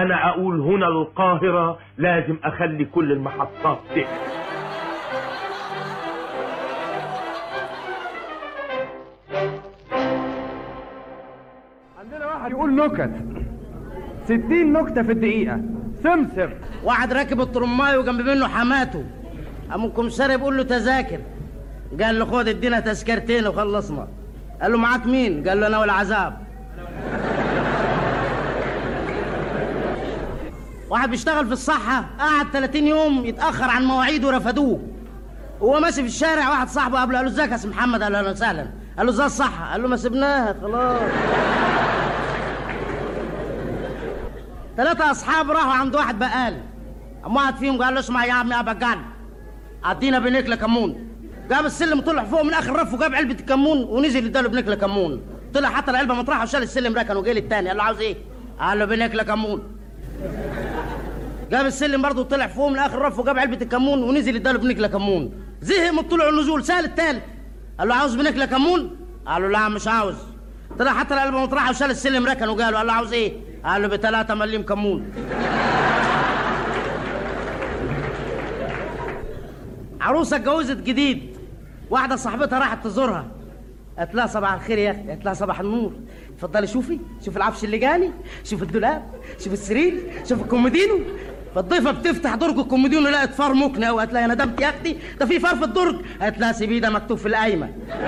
وانا اقول هنا القاهرة لازم اخلي كل المحطات تقفل عندنا واحد يقول نكت ستين نكتة في الدقيقة سمسم واحد راكب الطرماي وجنب منه حماته قام الكمساري بيقول له تذاكر قال له خد ادينا تذكرتين وخلصنا قال له معاك مين قال له انا والعذاب واحد بيشتغل في الصحة قعد 30 يوم يتأخر عن مواعيده ورفدوه وهو ماشي في الشارع واحد صاحبه قابله قال له ازيك يا سي محمد قال له اهلا وسهلا قال له ازاي الصحة قال له ما سبناها خلاص ثلاثة أصحاب راحوا عند واحد بقال أما واحد فيهم قال له اسمع يا عمي يا بقال عدينا بنكلة كمون جاب السلم طلع فوق من آخر رف وجاب علبة الكمون ونزل اداله بنكلة كمون طلع حتى العلبة مطرحها وشال السلم ركن وجه للتاني قال له عاوز إيه؟ قال له بنكلة كمون جاب السلم برضه وطلع فوق من آخر رف وجاب علبة الكمون ونزل اداله بنكلة كمون زهق من الطلوع والنزول سال التالت قال له عاوز بنكلة كمون؟ قال له لا مش عاوز طلع حتى العلبة مطرحها وشال السلم ركن وجاله قال له عاوز إيه؟ قال له بثلاثة مليم كمون عروسة اتجوزت جديد واحدة صاحبتها راحت تزورها قالت لها صباح الخير يا اختي قالت لها صباح النور اتفضلي شوفي شوف العفش اللي جاني شوف الدولاب شوف السرير شوف الكومودينو فالضيفة بتفتح درج الكومودينو لقت فار مقنع وقالت لها يا ندمت يا اختي ده في فار في الدرج قالت لها سيبيه ده مكتوب في القايمة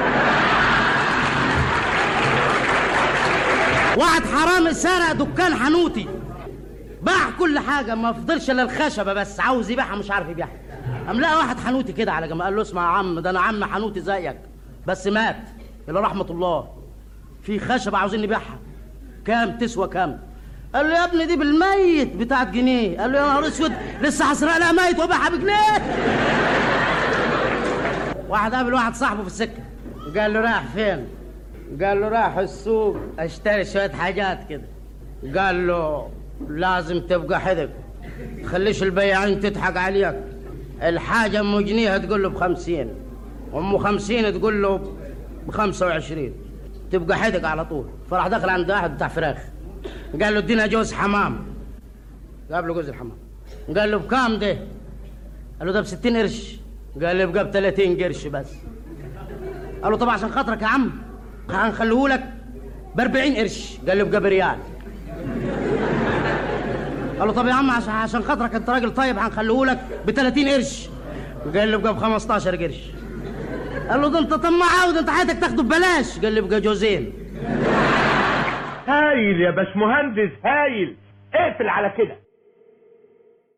واحد حرامي سرق دكان حنوتي باع كل حاجة ما فضلش الا الخشبة بس عاوز يبيعها مش عارف يبيعها قام لقى واحد حنوتي كده على جنب قال له اسمع يا عم ده انا عم حنوتي زيك بس مات الى رحمة الله في خشبة عاوزين نبيعها كام تسوى كام قال له يا ابني دي بالميت بتاعت جنيه قال له يا نهار اسود لسه هسرق لها ميت وابيعها بجنيه واحد قابل واحد صاحبه في السكة قال له رايح فين قال له رايح السوق اشتري شوية حاجات كده قال له لازم تبقى حذق تخليش البياعين تضحك عليك الحاجة ام جنيه تقول له بخمسين ام خمسين تقول له بخمسة وعشرين تبقى حذق على طول فراح دخل عند واحد بتاع فراخ قال له ادينا جوز حمام جاب له جوز الحمام قال له بكام ده قال له ده بستين قرش قال له بقى بتلاتين قرش بس قال له طبعا عشان خاطرك يا عم هنخليه لك ب 40 قرش قال له بقى بريال قال له طب يا عم عشان عشان خاطرك انت راجل طيب هنخليه لك ب 30 قرش قال له بقى ب 15 قرش قال له ده انت طماع ده انت حياتك تاخده ببلاش قال له بقى جوزين هايل يا باشمهندس هايل اقفل على كده